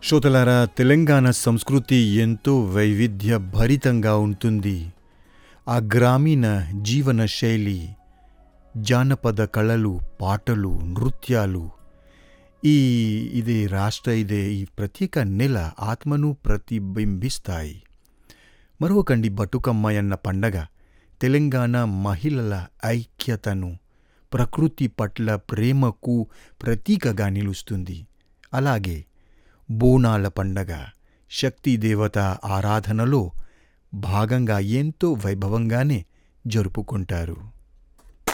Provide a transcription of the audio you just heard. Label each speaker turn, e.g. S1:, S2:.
S1: శ్రోతలారా తెలంగాణ సంస్కృతి ఎంతో వైవిధ్య భరితంగా ఉంటుంది ఆ గ్రామీణ జీవన శైలి జానపద కళలు పాటలు నృత్యాలు ఈ ఇది రాష్ట్ర ఇదే ఈ ప్రత్యేక నెల ఆత్మను ప్రతిబింబిస్తాయి మరొకండి బతుకమ్మ అన్న పండగ తెలంగాణ మహిళల ఐక్యతను ప్రకృతి పట్ల ప్రేమకు ప్రతీకగా నిలుస్తుంది అలాగే బోనాల పండగ శక్తి దేవత ఆరాధనలో భాగంగా ఎంతో వైభవంగానే జరుపుకుంటారు